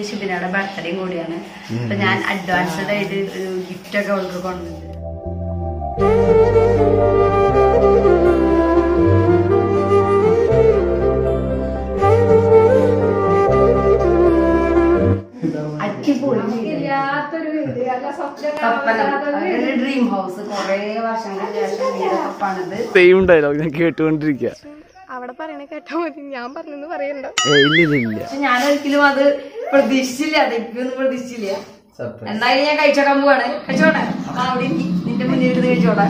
ഷിബിനയുടെ ബർത്ത്ഡേയും കൂടിയാണ് അപ്പൊ ഞാൻ അഡ്വാൻസ്ഡ് ആയിട്ട് ഒരു ഗിഫ്റ്റ് ഒക്കെ അവൾക്ക് കൊണ്ടുവന്നത് ഡ്രീം ഹൗസ് കൊറേ വർഷങ്ങൾക്ക് ശേഷം വീടൊക്കെ പണിത് സെയിം ഡയലോഗ് ഞാൻ കേട്ടുകൊണ്ടിരിക്കുക അവിടെ പറയണ കേട്ടാ മതി ഞാൻ പറഞ്ഞെന്ന് പറയണ്ട ഇല്ല ഇല്ല ഇല്ല പക്ഷെ ഞാൻ ഒരിക്കലും അത് പ്രതീക്ഷിച്ചില്ല അതൊന്നും പ്രതീക്ഷിച്ചില്ല എന്തായാലും ഞാൻ കഴിച്ചോക്കാൻ പോവാണ് കഴിച്ചോട്ടെ അപ്പൊ അവിടെ ഇരിക്ക്. നിന്റെ മുന്നിൽ ഇരുന്ന് കഴിച്ചോട്ടെ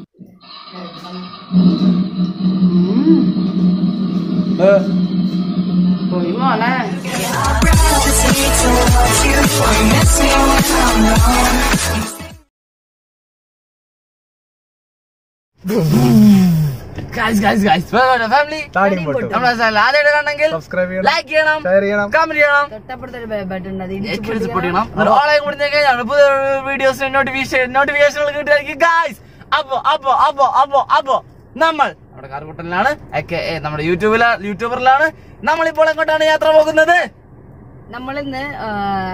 പോയി മോനെ ഗൈസ് ഗൈസ് ഗൈസ് ഫാമിലി നമ്മുടെ ചാനൽ ആദ്യമായിട്ട് കാണണമെങ്കിൽ സബ്സ്ക്രൈബ് ചെയ്യണം ലൈക്ക് ചെയ്യണം ഷെയർ ചെയ്യണം കമന്റ് ചെയ്യണം തൊട്ടപ്പുറത്തൊരു ബേബായിട്ടുണ്ട് അത് ഇടിച്ച് ഏറ്റവും പൊട്ടിക്കണം. സപ്പോർട്ട് ചെയ്യണം എന്നിട്ട് ഓളെ കൂടി ഞങ്ങൾ പുതിയ വീഡിയോസിന് നോട്ടിഫിക്കേഷൻ നോട്ടിഫിക്കേഷനുകൾ കിട്ടുമായിരിക്കും ഗൈസ് അപ്പോ അപ്പോ അപ്പോ അപ്പോ അപ്പോ നമ്മൾ നമ്മുടെ കാർകൂട്ടലിലാണ് ഒക്കെ നമ്മുടെ യൂട്യൂബിലാ യൂട്യൂബറിലാണ് നമ്മളിപ്പോൾ എങ്ങോട്ടാണ് യാത്ര പോകുന്നത് നമ്മളിന്ന് ആ,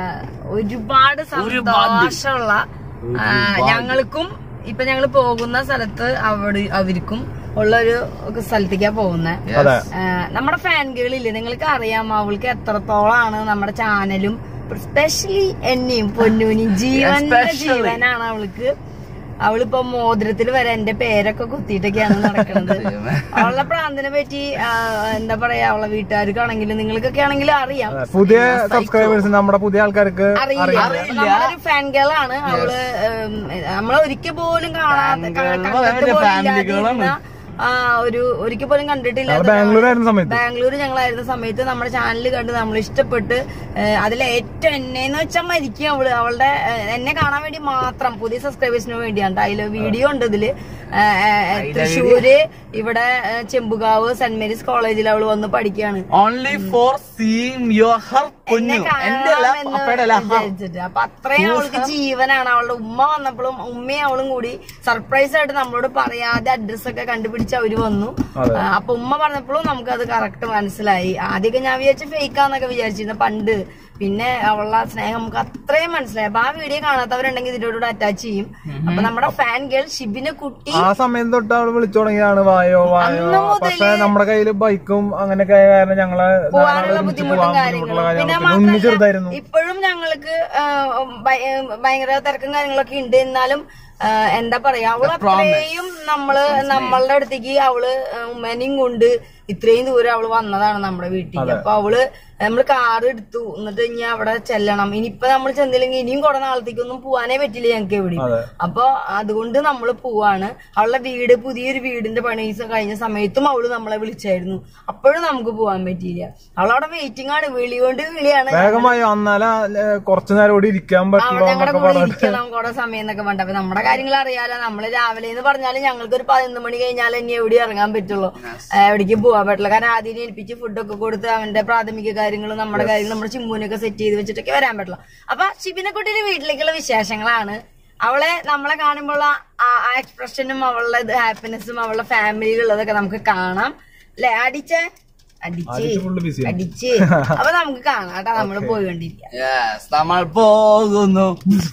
ഒരുപാട് ഒരുപാട്. സന്തോഷമുള്ള ആ, ഞങ്ങൾക്കും ഇപ്പൊ ഞങ്ങൾ പോകുന്ന സ്ഥലത്ത് അവിടെ അവർക്കും ഉള്ള ഒരു സ്ഥലത്തേക്കാ പോകുന്നത് അതെ നമ്മുടെ ഫാൻകളില്ലേ നിങ്ങൾക്ക് അറിയാം അവൾക്ക് എത്രത്തോളാണ് നമ്മുടെ ചാനലും സ്പെഷ്യലി എന്നെയും പൊന്നൂനും ജീവന്റെ Especially. ജീവനാണ് അവൾക്ക് അവളിപ്പോ മോതിരത്തിൽ വരെ എന്റെ പേരൊക്കെ കുത്തിയിട്ടൊക്കെയാണ് നടക്കുന്നത് അവളുടെ പ്രാന്തിനെ പറ്റി ആ, എന്താ പറയാ അവളെ വീട്ടുകാർക്കാണെങ്കിലും നിങ്ങൾക്കൊക്കെ ആണെങ്കിലും അറിയാം പുതിയ സബ്സ്ക്രൈബേഴ്സ് നമ്മുടെ പുതിയ ആൾക്കാർക്ക് അറിയില്ല അപ്പൊ നമ്മളൊരു ഫാൻ ഗേൾ ആണ് അവള് ഉം, നമ്മളെ ഒരിക്കൽ പോലും കാണാത്ത Fan girl എന്ന് കണ്ടിട്ട് പറയാൻ പോലും family girl ആണ്. ഇല്ലാതിരുന്ന, ആ, ഒരു ഒരിക്കൽ പോലും കണ്ടിട്ടില്ല ഞങ്ങൾ ബാംഗ്ലൂർ ആയിരുന്ന സമയത്ത് ബാംഗ്ലൂർ ഞങ്ങളായിരുന്ന സമയത്ത് നമ്മുടെ ചാനൽ കണ്ട് നമ്മൾ ഇഷ്ടപ്പെട്ട് ഏഹ്, അതിലെ ഏറ്റവും എന്നെന്ന് വെച്ചാൽ മരിക്കും അവള് അവളുടെ ഏഹ്, എന്നെ കാണാൻ വേണ്ടി മാത്രം പുതിയ സബ്സ്ക്രൈബേഴ്സിന് വേണ്ടിയാണ് അതില് വീഡിയോ ഉണ്ട് ഇതില് ഏഹ്, ഏഹ്, തൃശ്ശൂര് ഇവിടെ ഏഹ്, ചെമ്പുകാവ് സെന്റ് മേരീസ് കോളേജിൽ അവള് വന്ന് പഠിക്കുകയാണ് only for seeing your her എന്നെ പൊന്നു എന്റെ അല്ല കാണാമെന്ന് അപ്പയുടെ അല്ല her. വിചാരിച്ചിട്ട് അപ്പൊ അത്രയും അവൾക്ക് ജീവനാണ് അവളുടെ ഉമ്മ വന്നപ്പോഴും ഉമ്മയും അവളും കൂടി സർപ്രൈസ് ആയിട്ട് നമ്മളോട് പറയാതെ അഡ്രസ് ഒക്കെ കണ്ടുപിടിച്ച് അവര് വന്നു അതെ. ആ, അപ്പൊ ഉമ്മ പറഞ്ഞപ്പോഴും നമുക്ക് അത് കറക്റ്റ് മനസ്സിലായി ആദ്യമൊക്കെ ഞാൻ വിചാരിച്ച ഫേക്കാന്നൊക്കെ വിചാരിച്ചിരുന്നു പണ്ട് പിന്നെ അവളുടെ ആ സ്നേഹം നമുക്ക് അത്രയും മനസ്സിലായി അപ്പൊ ആ വീഡിയോ കാണാത്തവരുണ്ടെങ്കിൽ ഇതിനോട് അറ്റാച്ച് ചെയ്യും അപ്പൊ നമ്മുടെ ഫാൻ ഗേൾ ഷിബിനെ കുട്ടി ആ സമയം തൊട്ട് അവള് വിളിച്ചു തുടങ്ങിയതാണ് വായോ വായോ അന്ന് മുതലേ- പക്ഷെ നമ്മുടെ കയ്യില് ബൈക്കും അങ്ങനെയൊക്കെ ആയ കാരണം ഞങ്ങള് പോവാനുള്ള ധാരാളം ഒരുമിച്ച് ബുദ്ധിമുട്ടും പോവാൻ കാര്യങ്ങളും ബുദ്ധിമുട്ടുള്ള പിന്നെ കാര്യങ്ങളൊക്കെ ഉണ്ണി മാത്രമല്ല ചെറുതായിരുന്നു ഇപ്പോഴും ഞങ്ങൾക്ക് ആ, ഭയ- ഭയങ്കര തിരക്കും കാര്യങ്ങളൊക്കെ ഉണ്ട് എന്നാലും ആ, എന്താ പറയാ അവള് അത്രയും നമ്മള് നമ്മളുടെ അടുത്തേക്ക് അവള് ഉമ്മനെയും കൊണ്ട് ഇത്രയും ദൂരം അവള് വന്നതാണ് നമ്മുടെ വീട്ടിൽ അപ്പൊ അവള് നമ്മള് കാർ എടുത്തു എന്നിട്ട് ഇനി അവിടെ ചെല്ലണം ഇനിയിപ്പൊ നമ്മൾ ചെന്നില്ലെങ്കിൽ ഇനിയും കുറെ നാളത്തേക്കൊന്നും പോവാനേ പറ്റില്ല ഞങ്ങൾക്ക് എവിടെ അതെ. അപ്പൊ അതുകൊണ്ട് നമ്മൾ പോവാണ് അവളുടെ വീട് പുതിയൊരു വീടിന്റെ പണി കഴിഞ്ഞ സമയത്തും അവള് നമ്മളെ വിളിച്ചായിരുന്നു അപ്പോഴും നമുക്ക് പോവാൻ പറ്റിയില്ല അവളവിടെ വെയിറ്റിംഗ് ആണ് വിളി കൊണ്ട് വിളിയാണ് വേഗമായോ എന്നാലേ കുറച്ചു നേരം കൂടി ഇരിക്കാൻ പറ്റുള്ളൂ ഞങ്ങളുടെ എന്നൊക്കെ കൂടെ പറഞ്ഞിട്ട് ഇരിക്കണം കുറെ സമയം എന്നൊക്കെ പറഞ്ഞിട്ട് അപ്പൊ നമ്മുടെ കാര്യങ്ങൾ അറിയാലോ നമ്മള് രാവിലെ എന്ന് പറഞ്ഞാലും ഞങ്ങൾക്ക് ഒരു പതിനൊന്ന് മണി കഴിഞ്ഞാൽ ഇനി എവിടെ ഇറങ്ങാൻ പറ്റുള്ളൂ ആ, എവിടേക്കും പോകാൻ പറ്റില്ല കാരണം ആദ്യം ഏൽപ്പിച്ച് ഫുഡൊക്കെ കൊടുത്ത് അവന്റെ പ്രാഥമിക കാര്യങ്ങളും നമ്മുടെ കാര്യങ്ങളും നമ്മുടെ ചിമ്മൂനൊക്കെ സെറ്റ് ചെയ്ത് വെച്ചിട്ടൊക്കെ വരാൻ പറ്റില്ല അപ്പൊ ഷിബിനെ കുട്ടിയുടെ വീട്ടിലേക്കുള്ള വിശേഷങ്ങളാണ് അവളെ നമ്മളെ കാണുമ്പോൾ ആ എക്സ്പ്രഷനും അവളുടെ ഹാപ്പിനെസ്സും അവളുടെ ഫാമിലിയിലുള്ളതൊക്കെ നമുക്ക് കാണാം അല്ലെ അടിച്ച അടിച്ച് ഫുള്ള് ബിസി അടിച്ച് അപ്പൊ നമുക്ക് കാണാം കേട്ടോ നമ്മള് പോയിക്കൊണ്ടിരിക്കാം Yes, നമ്മൾ പോകുന്നു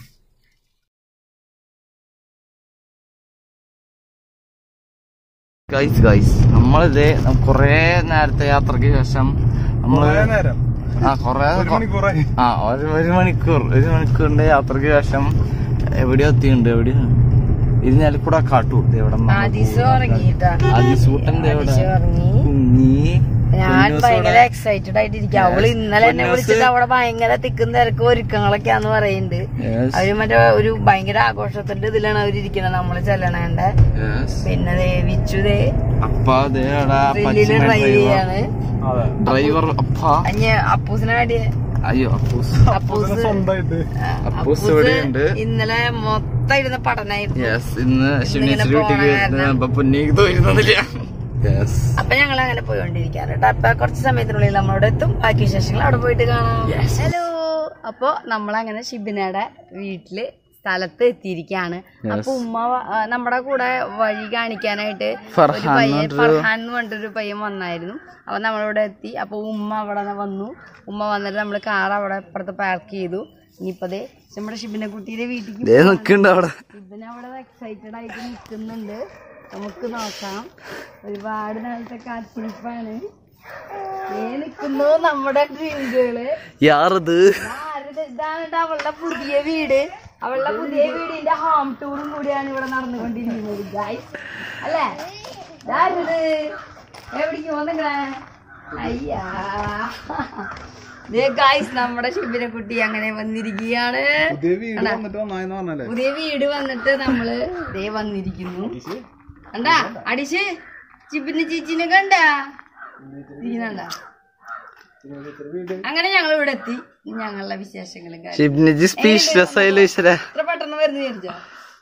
ഗൈസ് ഗൈസ് നമ്മളിത് കൊറേ നേരത്തെ യാത്രക്ക് ശേഷം നമ്മള് നേരം ആ കൊറേ ഒരു മണിക്കൂറായി ആ ഒരു ഒരു മണിക്കൂർ ഒരു മണിക്കൂറിന്റെ യാത്രക്ക് ശേഷം എവിടെയോ എത്തിയുണ്ട് എവിടെ ഇരിഞ്ഞാലിക്കൂടെ കാട്ടു എവിടെ ആദിസ് ഉറങ്ങിട്ടാ അതിസൂട്ടന്റെ എവിടെ ആദിസ് ഉറങ്ങി കുഞ്ഞി ഞാൻ ഭയങ്കര എക്സൈറ്റഡ് ആയിട്ടിരിക്കും അവള് ഇന്നലെ എന്നെ വിളിച്ചിട്ട് അവിടെ ഭയങ്കര തിക്കും തിരക്കും ഒരുക്കങ്ങളൊക്കെയാന്ന് പറയുന്നുണ്ട് Yes, അവര് മറ്റേ ഒരു ഭയങ്കര ആഘോഷത്തിന്റെ ഇതിലാണ് അവരിയ്ക്കുന്നത് നമ്മള് ചെല്ലണേണ്ട yes. പിന്നെ ദേ വിച്ചു ദേ അപ്പ ദേടാ ഡ്രില്ലില് ഡ്രൈവ് ചെയ്യാണ് അതെ ഡ്രൈവർ അപ്പ അഞ്ഞ് അപ്പൂസിനെ വേണ്ടി അയ്യോ അപ്പൂസ് അപ്പൂസ് സ്വന്തമായിട്ട് അപ്പൂസ് ഇവിടെയുണ്ട് ഇന്നലെ മൊത്തം ഇരുന്ന് പഠനമായിരുന്നു യെസ് ഇന്ന് ഇന്നിങ്ങനെ ശിവനേശ്വരി വീട്ടിൽ പോണ കാരണം. അപ്പൊ പൊന്നിക്ക് തോന്നുന്നില്ല യെസ് അപ്പൊ ഞങ്ങൾ അങ്ങനെ പോയിക്കൊണ്ടിരിക്കാറ് കേട്ടോ അപ്പൊ കുറച്ച് സമയത്തിനുള്ളിൽ നമ്മളവിടെ എത്തും ബാക്കി വിശേഷങ്ങൾ അവിടെ പോയിട്ട് കാണാം ഹലോ അപ്പൊ നമ്മളങ്ങനെ ഷിബിനയുടെ വീട്ടില് സ്ഥലത്ത് എത്തിയിരിക്കുകയാണ് അപ്പൊ ഉമ്മ വ- ആ, നമ്മുടെ കൂടെ വഴി കാണിക്കാനായിട്ട് ഒരു ഫർഹാൻ പയ്യൻ ഫർഹാൻ എന്ന് പറഞ്ഞിട്ടൊരു പയ്യൻ വന്നായിരുന്നു അപ്പൊ നമ്മളിവിടെ എത്തി അപ്പൊ ഉമ്മ അവിടെ വന്നു ഉമ്മ വന്നിട്ട് നമ്മൾ കാർ അവിടെ ഇപ്പുറത്ത് പാർക്ക് ചെയ്തു ഇനിയിപ്പതേ നമ്മുടെ ഷിബിനെ കുട്ടിയുടെ വീട്ടിലേക്ക് ദേ നിക്കണ്ട് അവിടെ ഷിബിൻ അവിടെ എക്സൈറ്റഡ് ആയിട്ട് നിൽക്കുന്നുണ്ട് നമുക്ക് നോക്കാം ഒരുപാട് നാളത്തെ കാത്തിരിപ്പാണ് ഏ നിൽക്കുന്നു നമ്മുടെ ഡ്രീം ഗേള് യാറത് ആരുടെ ഇതാണ് ട്ടോ അവളുടെ പുതിയ വീട് അവളുടെ പുതിയ വീടിന്റെ ഹോം ടൂറും കൂടിയാണ് ഇവിടെ നടന്നുകൊണ്ടിരിക്കുന്നത് ഗായ്സ് അല്ലേ ഇതാരത് എവിടേക്ക് പോന്നിക്കണേ അയ്യാ ഗായ്സ് നമ്മുടെ ശിബിനെ കുട്ടി അങ്ങനെ വന്നിരിക്കുകയാണ് പുതിയ വീട് വന്നിട്ട് വന്നായെന്ന് പറഞ്ഞല്ലേ പുതിയ വീട് വന്നിട്ട് നമ്മള് ദേ വന്നിരിക്കുന്നു കണ്ടാ അടിച്ച് ചിപ്പിന് ചേച്ചിനെ കണ്ടാ ഇരിക്കുന്നുണ്ടാ അങ്ങനെ ഞങ്ങൾ ഇവിടെ എത്തി ഇനി ഞങ്ങളുടെ വിശേഷങ്ങളും കാര്യം ഷിബ്നജി സ്പീച്ച്ലെസ് ആയില്ല ഈശ്വര എത്ര പെട്ടെന്ന് വരുന്നു വിചാരിച്ചോ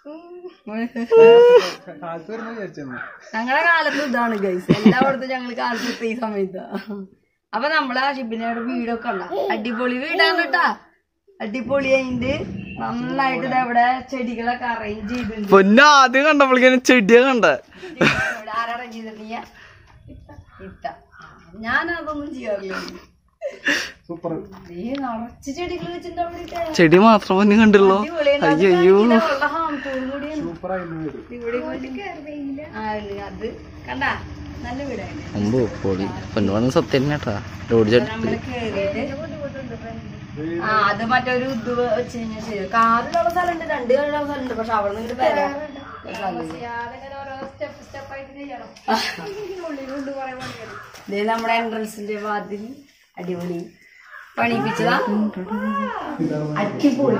കാലത്ത് വരുന്ന വിചാരിച്ചെന്ന് ഞങ്ങളുടെ കാലത്ത് ഇതാണ് ഗൈസ് എല്ലായിടത്തും ഞങ്ങൾ കാലത്ത് എത്തിയ ഈ സമയത്ത് അപ്പൊ നമ്മളെ ആ ഷിബിനയുടെ വീടൊക്കെ ഉണ്ട അടിപൊളി വീടാണ് കേട്ടാ അടിപൊളി അതിന്റെ നന്നായിട്ട് ഇത് അവിടെ ചെടികളൊക്കെ അറേഞ്ച് ചെയ്തിട്ടുണ്ട് പൊന്ന ആദ്യം കണ്ടപ്പോഴേക്കും ചെടിയെ കണ്ട ഇവിടെ ആരാ arrange ചെയ്തത്? നീയാ? ഇത്ത. ആ, ഞാനതൊന്നും ചെയ്യാറില്ല സൂപ്പർ നീ നിറച്ച് ചെടികൾ വെച്ചിട്ടുണ്ട് അവിടെ ഇട്ടേ. ചെടി മാത്രം പൊന്നു കണ്ടുള്ളൂ അടിപൊളിയാണ്. അത് അയ്യോ കാണിക്കില്ല, അവളുടെ home tour കൂടിയാണ്. സൂപ്പർ ആയിരുന്നു വീട് ഇവിടെ ആ, ഇല്ല, അത് കണ്ടാ നല്ല വീടാണ് അമ്പോ പൊളി പൊന്നു സത്യം കേട്ടാ റോഡ് ചട്ടി നമ്മള് കേറിയിട്ട് ആ അത് മറ്റൊരു ഇത് വെച്ച് കഴിഞ്ഞാൽ ശരി കാറിലുള്ള സ്ഥലമുണ്ട് രണ്ട് കാറിലുള്ള സ്ഥലമുണ്ട് പക്ഷെ അവിടെ നിന്ന് ഇങ്ങോട്ട് വരാൻ സ്ഥലമില്ല. ദേ നമ്മുടെ എൻട്രൻസിന്റെ വാതിൽ അടിപൊളി പണിയിപ്പിച്ചതാ അടിപൊളി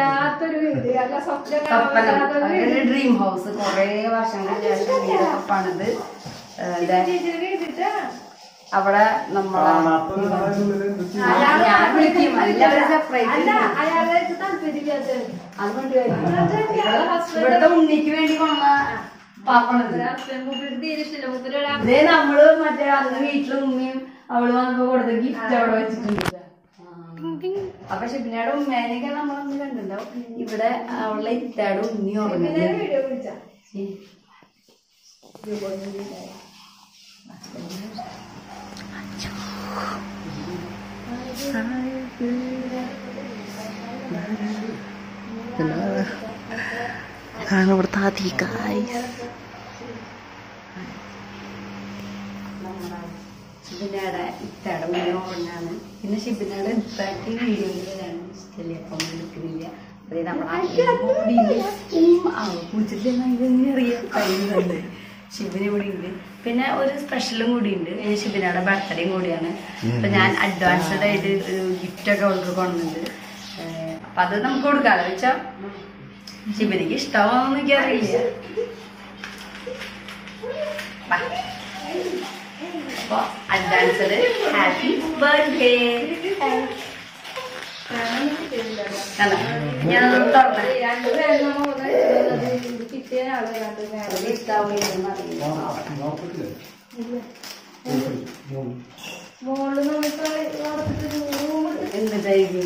കപ്പലം അവരുടെ ഡ്രീം ഹൗസ് കൊറേ വർഷങ്ങൾക്ക് ശേഷം വീടൊക്കെ പണിത് ഏഹ്, ദേ, അവിടെ നമ്മളെ ഞാൻ വിളിക്കും എല്ലാവരും സെപ്പറേറ്റ് അതുകൊണ്ട് ഇവിടുത്തെ ഉണ്ണിക്ക് വേണ്ടി വന്ന പാപ്പണത് ഇതേ നമ്മള് മറ്റേ അന്ന് വീട്ടില് ഉമ്മയും അവള് വന്നപ്പോ കൊടുത്ത ഗിഫ്റ്റ് അവിടെ വെച്ചിട്ടുണ്ട് അപ്പൊ ഷിബിനയുടെ ഉമ്മേനെയൊക്കെ നമ്മളൊന്ന് കണ്ടിട്ടുണ്ടാവും ഇവിടെ അവളുടെ ഇത്താടെ ഉണ്ണി ഉറങ്ങുന്നത് ശരി. ആണ് ഇവിടുത്തെ ആദ്യ ഗായ്സ് ഷിബിനയുടെ ഇത്താടെ ഉണ്ണി ഉറങ്ങാണ് പിന്നെ ഷിബിനയുടെ ഇത്താക്ക് വീഡിയോയിൽ വരാൻ ഇഷ്ടമില്ല അപ്പം എടുക്കുന്നില്ല അതേ നമ്മളറിയാം കഴിയുന്നുണ്ട് ഷിബിന് ഇവിടെ ഉണ്ട് പിന്നെ ഒരു സ്പെഷ്യലും കൂടി ഉണ്ട് ഷിബിനയുടെ ബർത്ത്ഡേയും കൂടിയാണ് അപ്പൊ ഞാൻ അഡ്വാൻസ്ഡ് ആയിട്ട് ഒരു ഗിഫ്റ്റ് ഒക്കെ അവൾക്ക് കൊണ്ടുണ്ട് അപ്പൊ അത് നമുക്ക് കൊടുക്കാലോ വെച്ചാ ഷിബിനിക്ക് ഇഷ്ടമാണെന്ന് എനിക്ക് അറിയില്ല Bye. അപ്പൊ അഡ്വാൻസ്ഡ് ഹാപ്പി ബർത്ത്ഡേ ഞാൻ തുറന്നേ എന്തായിരിക്കും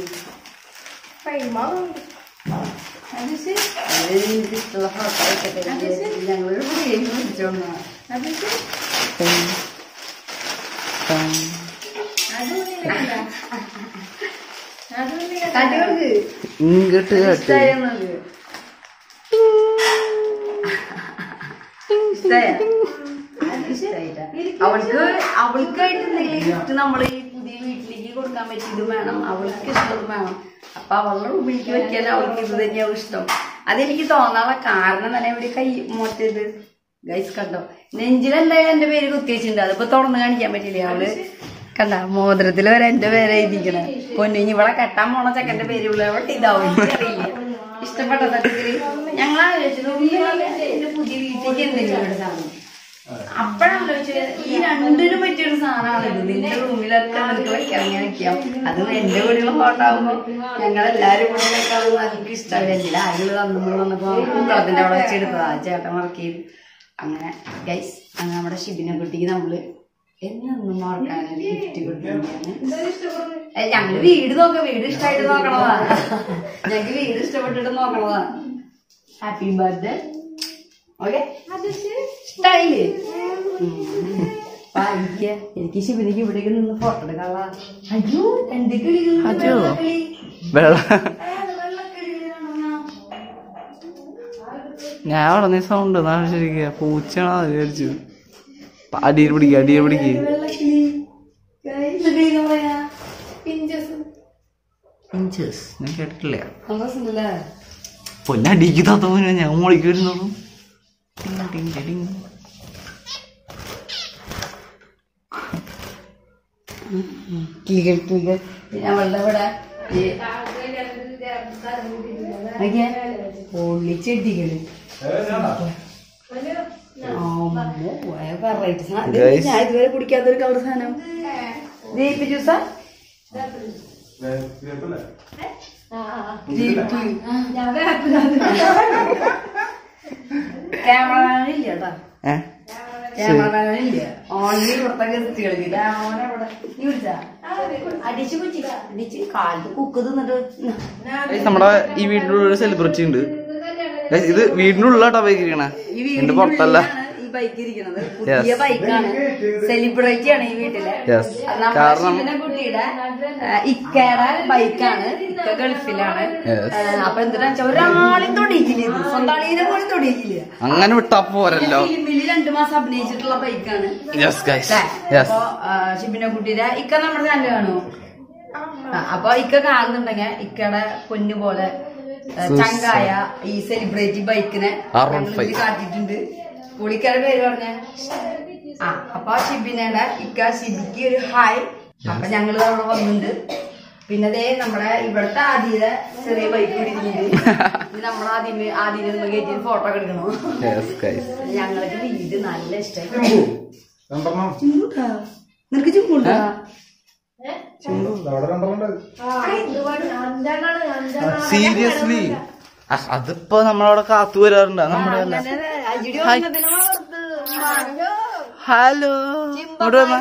എനിക്കിഷ്ടമുള്ള ഫോട്ടോ വെക്കട്ടെ ഞങ്ങളൊരു പുതിയ വിളിച്ചോണ്ടാ കാട്ടിയോൾക്ക് ഇങ്ങോട്ട് കേട്ട് ഇഷ്ടായെന്നത് ഇഷ്ടായ ഇഷ്ടായിട്ടാ അവൾക്ക് അവൾക്കായിട്ട് എന്തെങ്കിലും ഗിഫ്റ്റ് നമ്മൾ ഈ പുതിയ വീട്ടിലേക്ക് കൊടുക്കാൻ പറ്റിയതും വേണം അവൾക്ക് ഇഷ്ടതും വേണം അപ്പൊ അവളുടെ റൂമിലേക്ക് വെക്കാൻ അവൾക്ക് ഇത് തന്നെയാവും ഇഷ്ടം അതെനിക്ക് തോന്നാനുള്ള കാരണം തന്നെ ഇവിടെ കൈ മറ്റേത് ഗൈസ് കണ്ടോ നെഞ്ചിലെന്തായാലും എന്റെ പേര് കുത്തിവെച്ചിട്ടുണ്ട് അതിപ്പോ തുറന്ന് കാണിക്കാൻ പറ്റില്ല അവള് കണ്ട മോതിരത്തിൽ വരെ എന്റെ പേര് എഴുതിക്കണ പൊന്നിഞ്ഞ് ഇവിടെ കെട്ടാൻ പോണ ചെക്കന്റെ പേര് ഇവിടെ ഇതാവും എനിക്കറിയില്ല ഇഷ്ടപ്പെട്ട സത്യത്തില് ഞങ്ങൾ ആലോചിച്ചത് ഒന്നുമില്ല, എന്റെ പുതിയ വീട്ടിലേക്ക് എന്തെങ്കിലും ഒരു സാധനം അപ്പോഴാലോചിച്ചത് ഈ രണ്ടിനും പറ്റിയൊരു സാധനമാണ് ഇത് നിന്റെ റൂമിലൊക്കെ നിനക്ക് വെക്കാൻ ഇങ്ങനെ വെക്കാം അത് എന്റെ കൂടെയുള്ള ഫോട്ടോ ആകുമ്പോ ഞങ്ങൾ എല്ലാരും കൂടെ വെക്കാൻ എനിക്ക് ഇഷ്ടമല്ല എന്റെ ആളുകൾ തന്നു വന്നപ്പോ പൂക്കളത്തിന്റെ അവിടെ വെച്ചെടുത്തതാ ചേട്ടൻ വർക്ക് ചെയ്തു അങ്ങനെ ഗൈസ് അങ്ങനെ നമ്മുടെ ഷിബിനെ കുട്ടിക്ക് നമ്മള് എന്നൊന്നും മറക്കാനൊരു ഗിഫ്റ്റ് കൊടുത്തു ഞങ്ങള് വീട് നോക്കാം വീട് ഇഷ്ടമായിട്ട് നോക്കണതാ ഞങ്ങക്ക് വീട് ഇഷ്ടപ്പെട്ടിട്ട് നോക്കണതാ ഹാപ്പി ബർത്ത്ഡേ ഓക്കെ ഇഷ്ടായില്ലേ ഭാഗ്യ എനിക്ക് ശിവനിക്ക് ഇവിടേക്ക് നിന്ന് ഫോട്ടോ എടുക്കാനുള്ള അയ്യോ എന്ത് കിളികൾ അയ്യോ. വെള്ളക്കിളി. വെള്ള ഏത് വെള്ളക്കിളികളാണെന്നാ? ഞാൻ അവിടെ നിന്ന് സൗണ്ട് ശരിക്കും പൂച്ചയാണോ അത് വിചാരിച്ചു അടിയിൽ പിടിക്കുക അടിയിൽ പിടിക്കുക വെള്ളക്കിളി. എന്ത് കിളിന്ന് പറയാ? പിഞ്ചസ് ഇഞ്ചസ് ഞാൻ കേട്ടിട്ടില്ല നല്ല രസമുണ്ടല്ലേ? പൊന്നെ അടിക്ക് തത്ത പോയി ഞാൻ മോളിക്ക് വരുന്നുള്ളൂ കിളികൾ കിളികൾ ഞങ്ങളുടെ ഇവിടെ ഈ നോക്കിയേ, പൊള്ളിച്ചെടികള് വെറൈറ്റി സാധനം ഇത് Guys. ഞാൻ ഇതുവരെ കുടിക്കാത്തൊരു കളർ സാധനം ദീപ് ജ്യൂസാ ദീപ് ക്യാമറമാൻ ഇല്ല കേട്ടോ ഏ ക്യാമറമാൻ ഇല്ല ഓൺലി പുറത്തെ ഗസ്റ്റുകൾക്ക് ക്യാമറ ഇവിടെ നീ വിളിച്ചാ അടിച്ചു കുച്ചിക്ക അടിച്ച് കാലിൽ കുക്ക് തിന്നിട്ട് Guys, നമ്മുടെ ഈ വീടിന്റെ ഉള്ളിൽ ഒരു സെലിബ്രിറ്റി ഉണ്ട് Guys, ഇത് വീടിന്റെ ഉള്ളിലാട്ടോ ബൈക്കിരിക്കണേ ഈ എന്റെ പുറത്തല്ല വീടിനുള്ളിലാണ് ഈ ബൈക്ക് ഇരിക്കുന്നത് പുതിയ Yes. ബൈക്കാണ് സെലിബ്രിറ്റി ആണ് ഈ വീട്ടിലെ Yes. അത് നമ്മുടെ കാരണം- ശിവന കുട്ടിയുടെ ആ, ഇക്കയുടെ ബൈക്കാണ് ഇക്ക ഗൾഫിലാണ് Yes. ആ, അപ്പൊ എന്തിനാ വെച്ചാ ഒരാളെയും തൊടിയിക്കില്ല ഇത് സ്വന്തം അളിയെ പോലും തൊടിയിക്കില്ല അങ്ങനെ വിട്ടാ പോരല്ലോ ഫിലിമില് രണ്ടു മാസം അഭിനയിച്ചിട്ടുള്ള ബൈക്കാണ് യെസ് ഗൈസ് യെസ് അപ്പൊ ഷിബിന കുട്ടിയുടെ ഇക്ക നമ്മുടെ ചാനൽ കാണുമോ ആ, അപ്പൊ ഇക്ക കാണുന്നുണ്ടെങ്കിൽ ഇക്കയുടെ പൊന്നു പോലെ ആ, ചങ്കായ ഈ സെലിബ്രിറ്റി ബൈക്കിനെ R15. ഞങ്ങൾ ഇത് കാട്ടിയിട്ടുണ്ട് പുള്ളിക്കാരുടെ പേര് പറഞ്ഞ ആ അപ്പൊ ഷിബിനയുടെ ഇക്ക ഷിബിക്ക് ഒരു ഹായ് അപ്പൊ ഞങ്ങൾ അവിടെ വന്നിട്ടുണ്ട് പിന്നെ ദേ നമ്മുടെ ഇവിടുത്തെ ആദ്യയുടെ ചെറിയ ബൈക്ക് പിടിക്കുന്നുണ്ട് ഇത് നമ്മുടെ ആദ്യമേ ആദ്യം കയറ്റി ഫോട്ടോ ഒക്കെ എടുക്കണോ യെസ് ഗൈസ് ഞങ്ങൾക്ക് വീട് നല്ല ഇഷ്ടമായി രണ്ടെണ്ണം ചിമ്പൂട്ടാ നിനക്ക് ചിമ്പൂട്ടാ അവിടെ രണ്ടെണ്ണം ഉണ്ട്. സീരിയസ്ലി അതിപ്പോ നമ്മളവിടെ കാത്തു വരാറുണ്ട് നമ്മുടെ അല്ല ഹലോ ഇങ്ങോട്ട് വന്നാ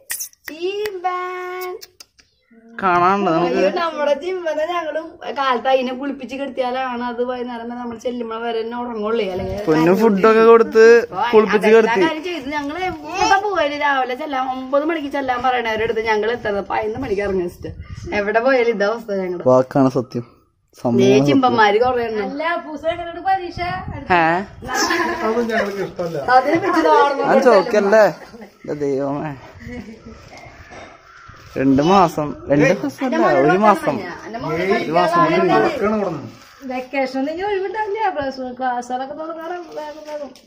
കാണാനുണ്ട് നമുക്ക് നമ്മുടെ ചിമ്പനെ ഞങ്ങളും കാലത്ത് അതിനെ കുളിപ്പിച്ച് കിടത്തിയാലാണ് അത് വൈകുന്നേരം നമ്മൾ ചെല്ലുമ്പോൾ വരെ തന്നെ ഉറങ്ങുള്ളൂ അല്ലെങ്കിൽ പൊന്നു ഫുഡൊക്കെ കൊടുത്ത് കുളിപ്പിച്ച് കിടത്തി കാര്യം ചെയ്ത് ഞങ്ങള് എവിടെ പോയാലും രാവിലെ ചെല്ലാൻ ഒമ്പത് മണിക്ക് ചെല്ലാൻ പറയണവരുടെ അടുത്ത് ഞങ്ങൾ എത്തുന്നത് പതിനൊന്ന് മണിക്ക് ഇറങ്ങി വെച്ചിട്ട് എവിടെ പോയാലും ഇതാ അവസ്ഥ ഞങ്ങളുടെ വാക്കാണ് സത്യം ദേ സംഭവം ചിമ്പന്മാര് കൊറേ എണ്ണം ഏ അതൊന്നും ഞങ്ങൾക്ക് ഇഷ്ടമല്ല അതിനെ പറ്റി ഓർമ്മ ഞാൻ ചോക്കല്ലേ എന്റെ ദൈവമേ രണ്ട് മാസം രണ്ട് മാസം അല്ല ഒരു മാസം ഒരു മാസം കൊണ്ട് വീഴും. ഇതൊക്കെയാണ് ഇവിടെ നിന്ന്. വെക്കേഷൻ ഒഴിവുണ്ടാവില്ല പ്ലസ് ക്ലാസ്സുകളൊക്കെ തുടങ്ങാറും വേഗം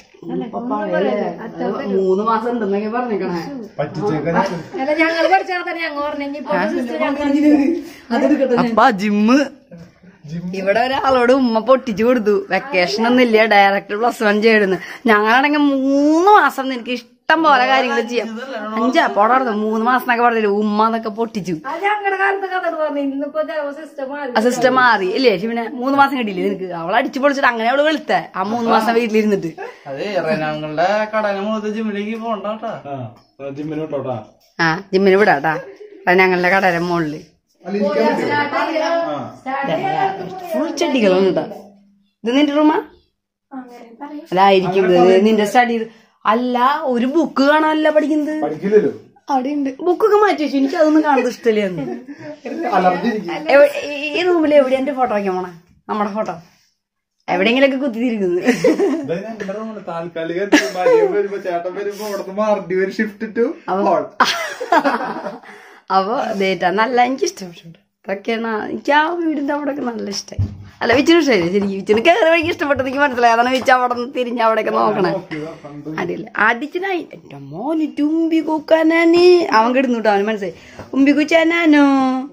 വേഗം മൂന്ന് മാസം ഉണ്ടെന്നൊക്കെ പറഞ്ഞേക്കണേ പറ്റിച്ചേക്കാൻ അല്ല ഞങ്ങൾ പഠിച്ചാൽ തന്നെ ഞങ്ങൾ പറഞ്ഞു ഇനിയിപ്പോ sister ഞങ്ങൾ അതെടുക്കട്ടെ അപ്പൊ ജിമ്മ് ഇവിടെ ഒരാളോട് ഉമ്മ പൊട്ടിച്ചു കൊടുത്തു വെക്കേഷൻ ഒന്നും ഇല്ല ഡയറക്റ്റ് പ്ലസ് വൺ ചെയ്യുന്നു ഞങ്ങളാണെങ്കിൽ മൂന്ന് മാസം നിനക്ക് ഇഷ്ടം പോലെ കാര്യങ്ങൾ ചെയ്യാം അഞ്ചാ പോടാർന്നു മൂന്ന് മാസം എന്നൊക്കെ പറഞ്ഞില്ല ഉമ്മ എന്നൊക്കെ പൊട്ടിച്ചു അത് ഞങ്ങളുടെ കാലത്ത് കഥ പറഞ്ഞു ഇന്നിപ്പോ ചിലപ്പോ സിസ്റ്റം മാറി ആ സിസ്റ്റം മാറി ഇല്ലേ പിന്നെ മൂന്ന് മാസം കിട്ടിയില്ലേ നിനക്ക് അവൾ അടിച്ചു പൊളിച്ചിട്ട് അങ്ങനെ അവള് വെളുത്ത ആ മൂന്ന് മാസം വീട്ടിലിരുന്നിട്ട് അതെ ഞങ്ങളുടെ കടന മുഖത്ത് ജിമ്മിലേക്ക് പോണ്ട കേട്ടാ ആ ജിമ്മിന് വിട്ടോട്ടാ ആ ജിമ്മിന് വിടാട്ടാ അത് ഞങ്ങളുടെ കടയുടെ മുകളില് അല്ല ഇരിക്കാൻ പറ്റുമോ? ആ ഫുൾ ചെടികളാണ് കേട്ടോ ഇത് നിന്റെ റൂമാ അതായിരിക്കും ഇത് നിന്റെ സ്റ്റഡി അല്ല ഒരു ബുക്ക് കാണാനല്ല പഠിക്കുന്നത് പഠിക്കില്ലല്ലോ അവിടെ ഉണ്ട് ബുക്കൊക്കെ മാറ്റി വെച്ചു എനിക്ക് അതൊന്നും കാണുന്നത് ഇഷ്ടമല്ല അലർജി ഇരിക്കും എവ- ഈ- ഈ റൂമിൽ എവിടെ എന്റെ ഫോട്ടോ വയ്ക്കാൻ പോണേ നമ്മുടെ ഫോട്ടോ എവിടെയെങ്കിലൊക്കെ കുത്തിയിരിക്കുന്നത് ഇതാ ഞങ്ങളുടെ റൂമില് താൽക്കാലിക മരിയൻ വരുമ്പോ ചേട്ടൻ വരുമ്പോ ഇവിടുന്ന് മാറേണ്ടി വരും ഷിഫ്റ്റ് ടു ഹോൾ അപ്പൊ ഇതേറ്റാ നല്ല എനിക്ക് ഇഷ്ടപ്പെട്ടിട്ടുണ്ട് അതൊക്കെയാണ് എനിക്ക് ആ വീടിന്റെ അവിടെ ഒക്കെ നല്ല ഇഷ്ടമായി അല്ല വിച്ചിന് ഇഷ്ടമായി ശരിക്കും വിച്ചിന് കയറി വഴിക്ക് ഇഷ്ടപ്പെട്ടത് എനിക്ക് മനസ്സിലായി അതാണ് വിച്ച അവിടെ നിന്ന് തിരിഞ്ഞ് അവിടെയൊക്കെ നോക്കണേ അടിയില്ല അടിച്ചിനായി എന്റെ മോന് ഉമ്പി കൂക്കാനാന് അവൻ കിടന്നു കേട്ടോ അവന് മനസ്സിലായി ഉമ്പി കുച്ചാനാനോ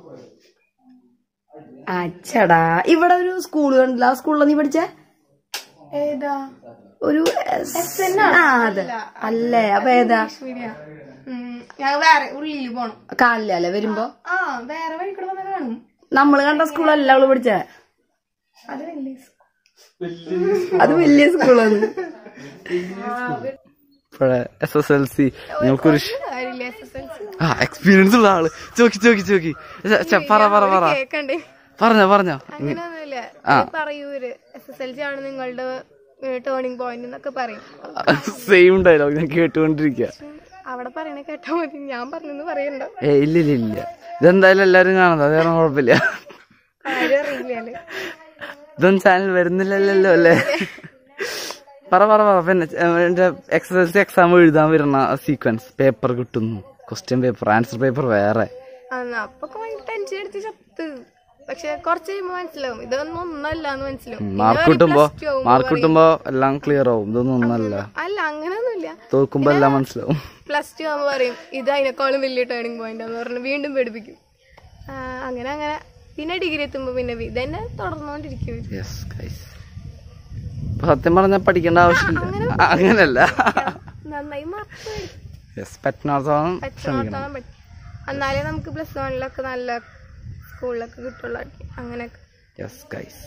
അച്ചടാ ഇവിടെ ഒരു സ്കൂൾ കണ്ടില്ല ആ സ്കൂളിൽ നീ പഠിച്ചേ ഏതാ ഒരു എസ്- ആ അതെ അല്ലേ അപ്പൊ ഏതാ ഞങ്ങൾ വേറെ ഉള്ളിൽ പോണം കാണില്ല അല്ലേ വരുമ്പോ ആ വേറെ വഴി കൂടെ വന്നാൽ കാണും നമ്മള് കണ്ട സ്കൂളല്ല അവള് പഠിച്ചേ അത് വലിയ അത് വലിയ സ്കൂളാണ് ഇപ്പഴേ എസ് എസ് എൽ സി നിങ്ങൾക്കൊരു ഷ്- കാര്യമില്ല എസ് എസ് എൽ സി ആ എക്സ്പീരിയൻസ് ഉള്ള ആള് ചോക്കി ചോക്കി ചോക്കി ഛെ, ഛെ, പറ പറ പറ കേക്കണ്ടേ പറഞ്ഞോ പറഞ്ഞോ അങ്ങനെയൊന്നുമില്ല പറയൂര് എസ് എസ് എൽ സി ആണ് നിങ്ങളുടെ ടേണിംഗ് പോയിന്റ് എന്നൊക്കെ പറയും സെയിം ഡയലോഗ് ഞാൻ കേട്ടുകൊണ്ടിരിക്കുക ഉം, അവിടെ പറയണ കേട്ടാ മതി ഞാൻ പറഞ്ഞെന്ന് പറയണ്ട ഏ ഇല്ല ഇല്ല ഇല്ല ഇതെന്തായാലും എല്ലാരും കാണുന്നത് അത് കാരണം കുഴപ്പമില്ല കാര്യം അറിയില്ലേ ഇതൊന്നും ചാനൽ വരുന്നില്ലല്ലോ അല്ലേ പറ പറ പറ പിന്നെ എന്റെ എസ് എൽ സി എക്സാം എഴുതാൻ വരുന്ന സീക്വൻസ് പേപ്പർ കിട്ടുന്നു ക്വസ്റ്റ്യൻ പേപ്പർ ആൻസർ പേപ്പർ വേറെ അന്ന് അപ്പൊ ടെൻഷൻ അടിച്ച് ചത്ത് പക്ഷെ കുറച്ച് കഴിയുമ്പോ മനസ്സിലാവും ഇതൊന്നും ഒന്നല്ല എന്ന് മനസ്സിലാവും പിന്നെ മാർക്ക് ഒരു കിട്ടുമ്പോ plus two ആവുമ്പോ മാർക്ക് പറയും. കിട്ടുമ്പോ എല്ലാം ക്ലിയർ ആവും ഇതൊന്നും ഒന്നല്ല അല്ല അങ്ങനെയൊന്നുമില്ല തോക്കുമ്പോ എല്ലാം മനസ്സിലാവും പ്ലസ് ടു ആകുമ്പോൾ പറയും ഇത് അതിനേക്കാളും വലിയ ടേണിംഗ് പോയിന്റ് എന്ന് പറഞ്ഞ് വീണ്ടും പഠിപ്പിക്കും ആ, അങ്ങനെ അങ്ങനെ പിന്നെ ഡിഗ്രി എത്തുമ്പോൾ പിന്നെ വി- ഇതന്നെ തുടർന്നുകൊണ്ടിരിക്കും യെസ് ഗൈസ് സത്യം പറഞ്ഞാൽ പഠിക്കേണ്ട ആവശ്യമില്ല ആ, അങ്ങനല്ല നന്നായി മാർക്ക് യെസ് പറ്റുന്നിടത്തോളം ശ്രമിക്കണം പറ്റുന്നിടത്തോളം പറ്റും എന്നാലേ നമുക്ക് പ്ലസ് വണ്ണിലൊക്കെ നല്ല സ്കൂളിലൊക്കെ കിട്ടുള്ളൂ അങ്ങനെയൊക്കെ യെസ് ഗൈസ്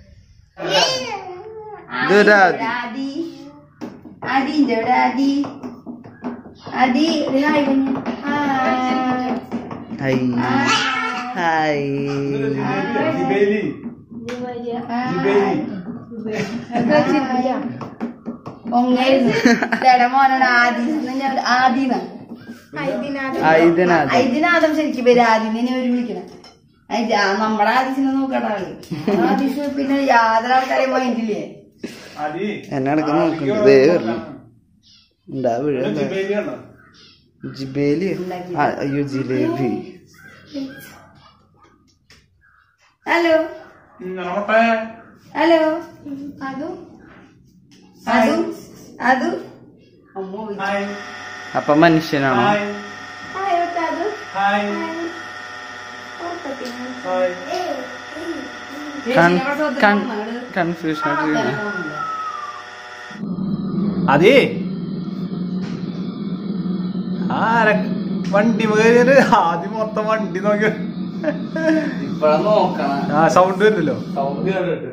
ഇതൊരു ആദി. ആദി ആദിന്റെ ഇവിടെ ആദി ആദി ഒരു ഹായ് പറഞ്ഞേ. ഹായ്. ഹായ് ഹായ് ജിബേലി പൊങ്ങായിരുന്നു ചേട്ടാ മോനാണ് ആദി ആദിന ആ ഇതിനകത്ത് ഇതിനാദം ശരിക്കും പേര് ആദിനെ ഒരു വിളിക്കണം അയ് ആ നമ്മുടെ ആദീസിനെ നോക്കട്ടാ ആദീസ് പിന്നെ യാതൊരു ആൾക്കാരെയും മൈൻഡില്ലേ അതി എന്നെ അടക്കം നോക്കുന്നുണ്ട് ദേ വരണം ഉണ്ടാ വീഴ ജിബേലിയാണോ ജിബേലി ആ, അയ്യോ ജിലേബി ഹലോ നോട്ടെ ഹലോ അതും അതു അതു അമ്മോ ഹായ് അപ്പൊ മനുഷ്യനാണോ ഹായ് ഹായ് ഹായ് കൺഫ്യൂഷൻ ആയിട്ട് അതേ ആര വണ്ടി കയറിയത് ആദ്യം മൊത്തം വണ്ടി നോക്കി ഇപ്പഴാ നോക്കണം ആ സൗണ്ട് വരുന്നല്ലോ സൗണ്ട് കേട്ടിട്ട്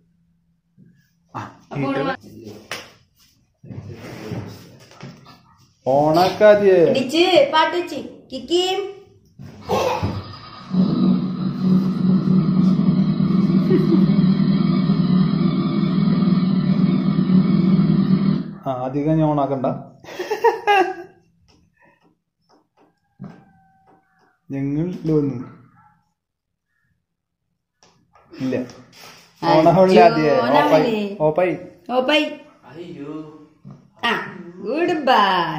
ഓണാക്കാതിയേ ഇടിച്ച് പാട്ട് വെച്ച് കിക്കിയും ആ അധികം ഞാൻ ഓണാക്കണ്ട ഞങ്ങൾ ലോന്ന് ഇല്ല ഓണാവില്ല ആദ്യേ ഓപ്പായി ഓപ്പായി ഓ ബൈ ആ ഗുഡ് ബൈ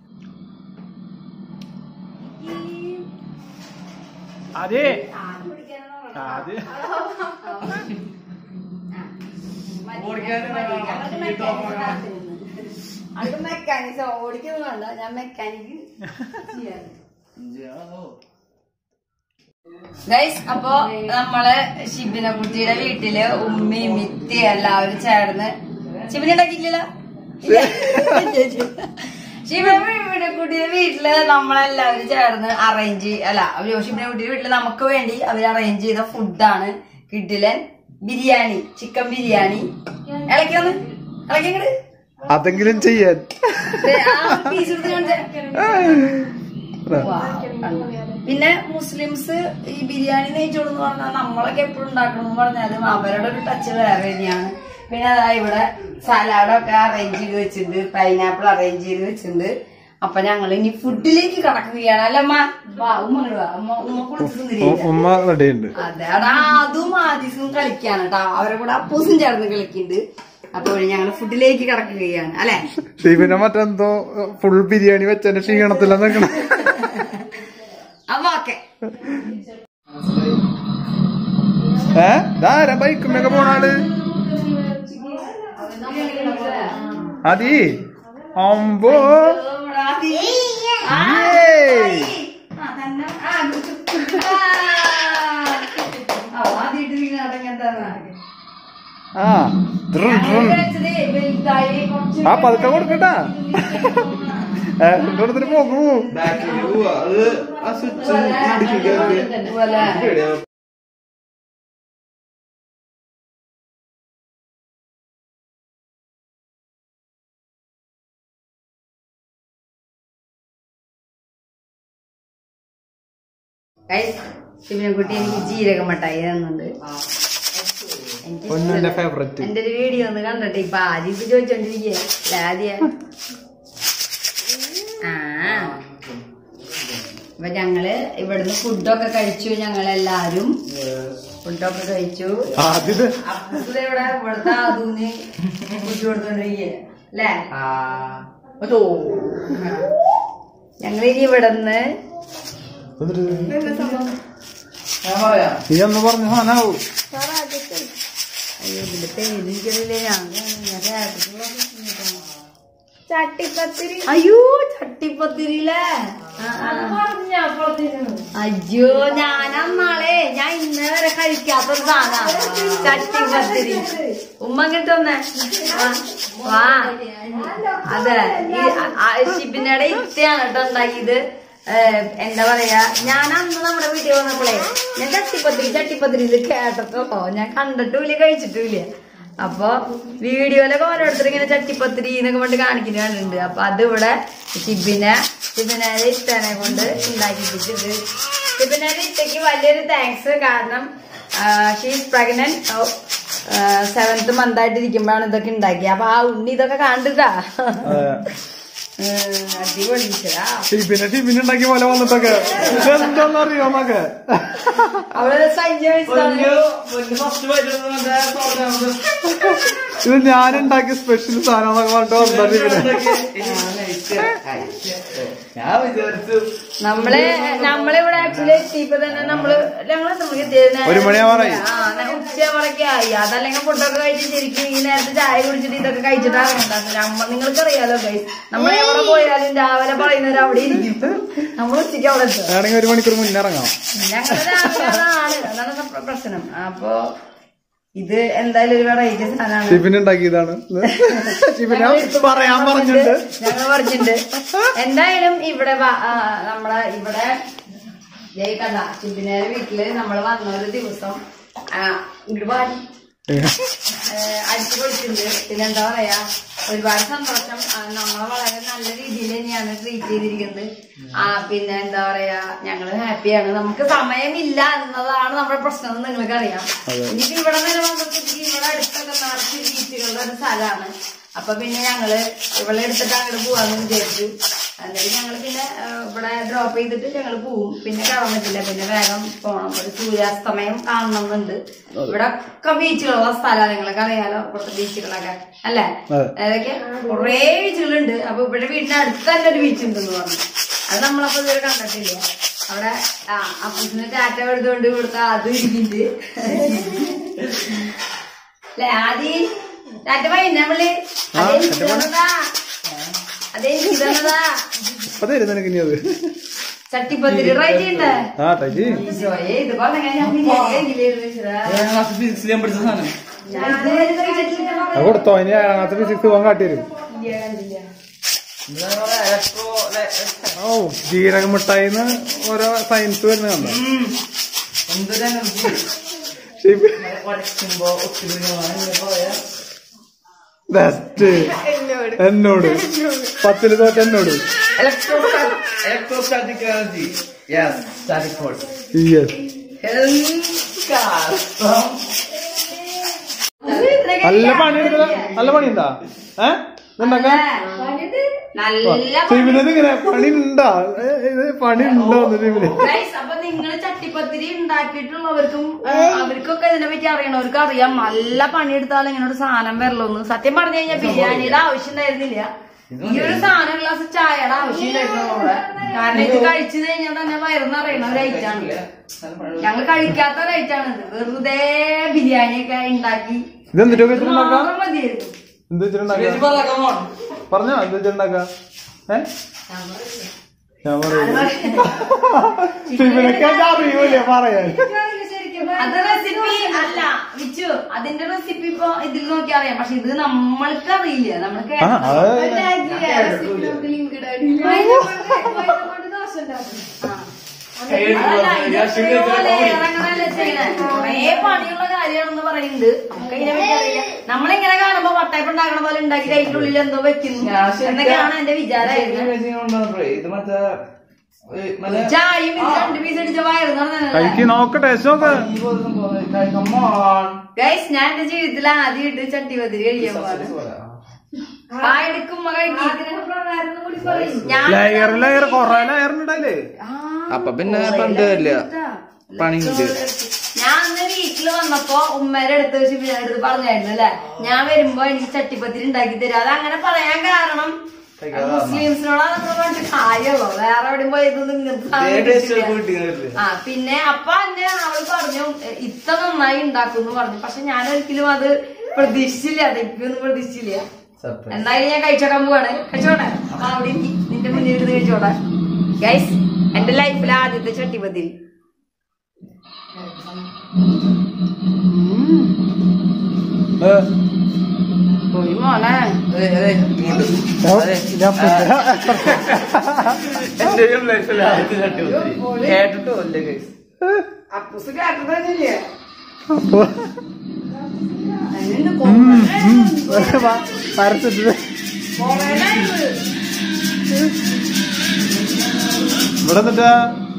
അതെ അതെ അത് മെക്കാനിക്സ് ഓടിക്കുന്നു വേണ്ട ഞാൻ മെക്കാനിക്ക് ഗൈസ് അപ്പൊ നമ്മള് ഷിബിന കുട്ടിയുടെ വീട്ടില് ഉമ്മി മിത്തി എല്ലാവരും ചേർന്ന് ഷിബിന ഉണ്ടാക്കിയില്ലല്ലോ ഷിബിന കുട്ടിയുടെ വീട്ടില് നമ്മളെല്ലാവരും ചേർന്ന് അറേഞ്ച് അല്ല ഷിബിന കുട്ടിയുടെ വീട്ടില് നമുക്ക് വേണ്ടി അവർ അറേഞ്ച് ചെയ്ത ഫുഡാണ് കിഡിലൻ ബിരിയാണി ചിക്കൻ ബിരിയാണി ഇളക്കി വന്ന് ഇളക്കി ഇങ്ങട് അതെങ്കിലും ചെയ്യാൻ ദേ, ആ piece എടുത്ത് കാണിച്ചേ. പിന്നെ മുസ്ലിംസ് ഈ ബിരിയാണി നെയ്ച്ചോറ് എന്ന് പറഞ്ഞാൽ നമ്മളൊക്കെ എപ്പോഴും ഉണ്ടാക്കണം എന്ന് പറഞ്ഞാലും അവരുടെ ഒരു ടച്ച് വേറെ തന്നെയാണ് പിന്നെ അതാ ഇവിടെ സലാഡൊക്കെ അറേഞ്ച് ചെയ്ത് വെച്ചിട്ടുണ്ട് പൈനാപ്പിൾ അറേഞ്ച് ചെയ്ത് വെച്ചിട്ടുണ്ട് അപ്പൊ ഞങ്ങൾ ഇനി ഫുഡിലേക്ക് കടക്കുകയാണ് അല്ല അമ്മ വാ ഉമ്മ ഇങ്ങട് വാ ഉമ്മ ഉമ്മ കുളിച്ചിട്ട് ഉമ്മ റെഡിയുണ്ട് അതെ അടാ അതും ആദിസും കളിക്കാണ് കേട്ടോ അവരെ കൂടെ അപ്പൂസും ചേർന്ന് കളിക്കുന്നുണ്ട് അപ്പോൾ ഞങ്ങൾ ഫുഡിലേക്ക് കടക്കുകയാണ് അല്ലെ ഷീബിനെ മറ്റെന്തോ ഫുൾ ബിരിയാണി വെച്ചതിന്റെ ക്ഷീണത്തില നിക്കണ അപ്പൊ ഓക്കെ ഏ ധാരാ ബൈക്കുമ്മൊക്കെ പോണാള് അതി അമ്പോ ഏയ്. ആ ഡ്രും, ഡ്രും. ആ പതുക്കെ കൊടുക്കട്ടാ ഏ പോകൂ അത് ആ സ്വിച്ച് ശിവനക്കുട്ടി എനിക്ക് ജീരക മിഠായി തന്നുണ്ട് എനിക്ക് പൊന്നുന്റെ ഫേവറേറ്റ് എന്റെ ഒരു വീഡിയോ ഒന്ന് കണ്ടിട്ട് ഇപ്പൊ ആദ്യം ഇപ്പൊ ചോദിച്ചോണ്ടിരിക്കുക ആദ്യം ആ അപ്പൊ ഞങ്ങള് ഇവിടുന്ന് ഫുഡൊക്കെ കഴിച്ചു ഞങ്ങളെല്ലാരും ഫുഡൊക്കെ കഴിച്ചു ആദ്യത് അപ്പുറത്ത് ഇവിടെ ഇവിടുത്തെ ആദൂന് ഫുഡ് കൊടുത്തോണ്ടിരിക്കുക അല്ലേ ഞങ്ങൾ ഇനി ഇവിടുന്ന് ഞാൻ പറയാം നീ ഒന്ന് പറഞ്ഞ സാധനാവും അയ്യോ ഇതിന്റെ പേര് എനിക്കറിയില്ലേ ഞാൻ ഞാൻ രാത്രി പറഞ്ഞിട്ടുണ്ട്. ചട്ടിപ്പത്തിരി അയ്യോ ചട്ടിപ്പത്തിരിയില്ലേ ആ, ആ. അയ്യോ ഞാൻ അന്നാളെ ഞാൻ ഇന്നേ വരെ കഴിക്കാത്തൊരു സാധന ചട്ടിപ്പത്തിരി ഉമ്മ കിട്ടുന്നേ വാ അതെ ഈ ഷിബിനയുടെ ഇത്തയാണ് കേട്ടോ ഉണ്ടാക്കിയത് ഏഹ്, എന്താ പറയാ ഞാൻ അന്ന് നമ്മുടെ വീട്ടിൽ വന്നപ്പോഴേ ഞാൻ ചട്ടിപ്പത്തിരി ചട്ടിപ്പത്തിരി ഇത് കേട്ടിട്ടോ ഞാൻ കണ്ടിട്ടുമില്ല കഴിച്ചിട്ടുമില്ല അപ്പൊ വീഡിയോയിലൊക്കെ ഓരോരുത്തർ ഇങ്ങനെ ചട്ടിപ്പത്തിരി എന്നൊക്കെ കൊണ്ട് കാണിക്കുന്ന കണ്ടിട്ടുണ്ട് അപ്പൊ അത് ഇവിടെ ഷിബിനെ ഷിബിനെ ഇഷ്ടനെ കൊണ്ട് ഉണ്ടാക്കിപ്പിച്ചിട്ട് ഷിബിനയുടെ ഇഷ്ടയ്ക്ക് വലിയൊരു താങ്ക്സ് കാരണം ഷീസ് പ്രഗ്നന്റ് സെവൻത്ത് മന്ത് ആയിട്ട് ഇരിക്കുമ്പോഴാണ് ഇതൊക്കെ ഉണ്ടാക്കി അപ്പൊ ആ ഉണ്ണി ഇതൊക്കെ കണ്ടിട്ടാ അടിപൊളി ഈശ്വരാ. ടിബിനെ ടിബിനെ ഉണ്ടാക്കിയ പോലെ വന്നിട്ടൊക്കെ ഇതെന്താന്നറിയോ എന്നൊക്കെ അവള് സഞ്ചരിച്ചതാണ് ഫസ്റ്റ് പോയിട്ട് ഇത് ഞാൻ ഉണ്ടാക്കിയ സ്പെഷ്യൽ സാധനം എന്നൊക്കെ പറഞ്ഞിട്ട് വന്നിട്ട് ടിബിനെ ഞാൻ വിചാരിച്ചു നമ്മള് നമ്മളിവിടെ ആക്ച്വലി എത്തിയപ്പോ തന്നെ നമ്മള് ഞങ്ങള് നമുക്ക് എത്തിയത് ഒരു മണിയാവാറായി. ഉച്ചയാവറൊക്കെ ആയി അതല്ലെങ്കിൽ ഫുഡൊക്കെ കഴിച്ച് ശരിക്കും ഈ നേരത്തെ ചായ കുടിച്ചിട്ട് ഇതൊക്കെ കഴിച്ചിട്ടാ ഇറങ്ങുന്നത് നമ്മ നിങ്ങൾക്ക് അറിയാലോ ഗൈസ് നമ്മൾ എവിടെ പോയാലും രാവിലെ പറയുന്നവർ അവിടെ ഇരിക്കും നമ്മൾ ഉച്ചയ്ക്ക് അവിടെ എത്തും വേണമെങ്കിൽ ഒരു മണിക്കൂർ മുന്നേ ഇറങ്ങാം ഞങ്ങളുടെ രാവിലെ അതാണ് അതാണ് സ- പ്രശ്നം അപ്പൊ ഇത് എന്തായാലും ഒരു വെറൈറ്റി സാധനമാണ് ടിബിന് ഉണ്ടാക്കിയതാണ് ടിബിനെ പറയാൻ പറഞ്ഞിട്ടുണ്ട് ഞങ്ങൾ പറഞ്ഞിട്ടുണ്ട് എന്തായാലും ഇവിടെ വ- ആ, നമ്മളെ ഇവിടെ ജയ് കഥ ചിബിനേരെ വീട്ടില് നമ്മള് വന്ന ഒരു ദിവസം ആ, ഒരുപാട് അടിച്ചു പൊളിച്ചിട്ടുണ്ട് പിന്നെ എന്താ പറയാ ഒരുപാട് സന്തോഷം ആ, നമ്മളെ വളരെ നല്ല രീതിയിൽ തന്നെയാണ് ട്രീറ്റ് ചെയ്തിരിക്കുന്നത് ആ പിന്നെ എന്താ പറയാ ഞങ്ങള് ഹാപ്പിയാണ് നമുക്ക് സമയമില്ല എന്നതാണ് നമ്മുടെ പ്രശ്നം എന്ന് നിങ്ങൾക്ക് അറിയാം ഇനിയിപ്പോ ഇവിടെ നിന്ന് വന്നപ്പോഴത്തേക്ക് ഇവിടെ അടുത്തൊക്കെ നിറച്ച് ബീച്ചുകളുടെ ഒരു സ്ഥലമാണ് അപ്പൊ പിന്നെ ഞങ്ങള് ഇവളെ എടുത്തിട്ട് അങ്ങോട്ട് പോവാന്ന് വിചാരിച്ചു എന്നിട്ട് ഞങ്ങള് പിന്നെ ആ, ഇവിടെ ഡ്രോപ്പ് ചെയ്തിട്ട് ഞങ്ങൾ പോവും പിന്നെ കാണാൻ പറ്റില്ല പിന്നെ വേഗം പോണം ഒരു സൂര്യാസ്തമയം കാണണമെന്നുണ്ട് ഇവിടെ ഒക്കെ ബീച്ചുകളുള്ള സ്ഥലമാണ് നിങ്ങളൊക്കെ അറിയാലോ ഇവിടുത്തെ ബീച്ചുകളൊക്കെ അല്ലേ അതെ. ഏതൊക്കെ കുറേ ബീച്ചുകളുണ്ട് അപ്പൊ ഇവിടെ വീടിന്റെ അടുത്ത് തന്നെ ഒരു ബീച്ച് ഉണ്ടെന്ന് പറഞ്ഞു അത് നമ്മളപ്പോ ഇതുവരെ കണ്ടിട്ടില്ല അവിടെ ആ അപ്പൂസിന് ടാറ്റ എടുത്തുകൊണ്ട് ഇവിടുത്തെ അത് ഇരിക്കുന്നുണ്ട് അല്ലെ ആദ്യം ടാറ്റ പയ്യന്നെ നമ്മള് അതേ എനിക്ക് തന്നതാ അതേ എനിക്ക് തന്നതാ അപ്പൊ തരും നിനക്ക് ഇനി അത് ചട്ടിപ്പത്തിരി ട്രൈ ചെയ്യണ്ടേ ആ ടൈജി ഈശോയെ, ഇത് കൊല്ലം കഴിഞ്ഞാ ഞാൻ ബിരിയാണി കഴിക്കില്ലായിരുന്നു ഈശ്വരാ. ഫിസിക്സിൽ ഞാൻ പഠിച്ച സാധനം ഞാൻ ഇതുവരെ കഴിച്ചിട്ടില്ല. അത് കൊടുത്തോ ഇനി അതിനകത്ത് ഫിസിക്സ് പോകാൻ കാട്ടി തരും ഇല്ല, കണ്ടില്ല. എന്താ പറയാ ഇലക്ട്രോ ഓ ജീരക മിഠായിന്ന് ഓരോ സയൻസ് വരുന്ന കണ്ടോ എന്തൊരു എനർജി ഷിബി പഠിക്കുമ്പോ ഒത്തിരി ഇങ്ങനെ പറയാ ബെസ്റ്റ് എന്നോട് എന്നോട് പത്തില് തോറ്റ എന്നോട് electrostatic energy yes static force yes അത് ഇത്രയൊക്കെ നല്ല പണി എടുക്കല നല്ല പണി ഉണ്ടാ ഏ ഇതുണ്ടാക്കാൻ നല്ല ഷിബിനത് ഇങ്ങനെ പണി ഉണ്ടാ ഏ, ഇത് പണി ഉണ്ടോ ഷിബിന് Guys, അപ്പൊ നിങ്ങൾ ചട്ടിപ്പത്തിരി ഉണ്ടാക്കിയിട്ടുള്ളവർക്കും ആ, അവർക്കൊക്കെ ഇതിനെ പറ്റി അറിയണവർക്ക് അറിയാം നല്ല പണിയെടുത്താൽ ഇങ്ങനെ ഒരു സാധനം വരലൊന്ന് സത്യം പറഞ്ഞു കഴിഞ്ഞാൽ ബിരിയാണിയുടെ ആവശ്യം ഉണ്ടായിരുന്നില്ല ഈ ഒരു സാധനം ഒരു ഗ്ലാസ് ചായയുടെ ആവശ്യം ഉണ്ടായിരുന്നു നമ്മുടെ കാരണം ഇത് കഴിച്ചു കഴിഞ്ഞാൽ തന്നെ വയറുന്ന് അറിയണ ഒരു ഐറ്റാണ് ഞങ്ങൾ കഴിക്കാത്ത ഒരു ഐറ്റാണ് ഇത് വെറുതെ ബിരിയാണിയൊക്കെ ഉണ്ടാക്കി ഇതെന്തിട്ട് വെച്ചിട്ടുണ്ടാക്കാ മാത്രം മതിയായിരുന്നു എന്ത് വെച്ചിട്ടുണ്ടാക്കാ പറഞ്ഞോ എന്ത് വെച്ചിട്ടുണ്ടാക്കാ ഏ ഞാൻ പറയുന്നു ഷിബിനൊക്കെ അറിയൂല പറയാൻ അത് റെസിപ്പി അല്ല വിച്ചു അതിന്റെ റെസിപ്പി ഇപ്പൊ ഇതിൽ നോക്കി അറിയാം പക്ഷെ ഇത് നമ്മൾക്ക് അറിയില്ല നമ്മൾക്ക് ആ അത് ലിങ്ക് ദോശ ഉണ്ടാക്കും അതല്ല, ഇത് എത്രയോ ലെയറങ്ങനല്ലേ ചെയ്യണേ. കുറേ പണിയുള്ള കാര്യമാണെന്ന് പറയുന്നുണ്ട് നമുക്ക് ഇതിനെ പറ്റി അറിയില്ല നമ്മളിങ്ങനെ കാണുമ്പോ വട്ടയപ്പ് ഉണ്ടാക്കണ പോലെ ഉണ്ടാക്കി അതിന്റെ ഉള്ളിൽ എന്തോ വെക്കുന്നു എന്നൊക്കെയാണ് എന്റെ വിചാരമായിരുന്നു ഇത് മറ്റേ ചായയും ഇത് രണ്ട് പീസ് അടിച്ച വയറ് നിറഞ്ഞതല്ലേ? കഴിക്ക് നോക്ക് ടേസ്റ്റ് നോക്ക് ഗൈസ് ഞാൻ എന്റെ ജീവിതത്തിൽ ആദ്യം ഇട്ട് ചട്ടിപത്തിരി കഴിക്കാൻ പോവാണ് ആ എടുക്കുമ്പോ കഴിക്കും ഞാൻ ലെയർ ലെയർ കൊറേ ലെയർ ഉണ്ടായില്ലേ അപ്പൊ പിന്നെ പണ്ട് വരില്ല പണിയുണ്ട് ഞാൻ അന്ന് വീട്ടില് വന്നപ്പോ ഉമ്മേരെ അടുത്ത് വെച്ച് പിന്നെ അടുത്ത് പറഞ്ഞായിരുന്നു അല്ലെ ഞാൻ വരുമ്പോ എനിക്ക് ചട്ടിപ്പത്തിരി ഉണ്ടാക്കി തരും അത് അങ്ങനെ പറയാൻ കാരണം മുസ്ലിംസിനോടാ നമ്മൾ പറഞ്ഞിട്ട് കാര്യമുള്ളൂ വേറെ എവിടെയും പോയി ഇതൊന്നും ഇങ്ങനത്തെ സാധനം കിട്ടില്ല. ആ പിന്നെ അപ്പൊ എന്നെ അവള് പറഞ്ഞു "എ, ഇത്ത നന്നായി ഉണ്ടാക്കുന്നു പറഞ്ഞു പക്ഷെ ഞാൻ ഒരിക്കലും അത് പ്രതീക്ഷിച്ചില്ല അതെനിക്കൊന്നും പ്രതീക്ഷിച്ചില്ല എന്തായാലും ഞാൻ കഴിച്ചോക്കാൻ പോവാണ് കഴിച്ചോട്ടെ അപ്പൊ അവിടെ ഇരിക്ക്. നിന്റെ മുന്നിൽ ഇരുന്ന് കഴിച്ചോട്ടെ ഗൈസ് എന്റെ ലൈഫിലെ ആദ്യത്തെ ചട്ടിപ്പത്തിരി പോയി മോനെ കേട്ടിട്ടോ അല്ലേ ഗൈസ് അപ്പൂസ് കേട്ടതല്ലേ പരത്തിട്ട് ഇവിടെ എന്നിട്ടാ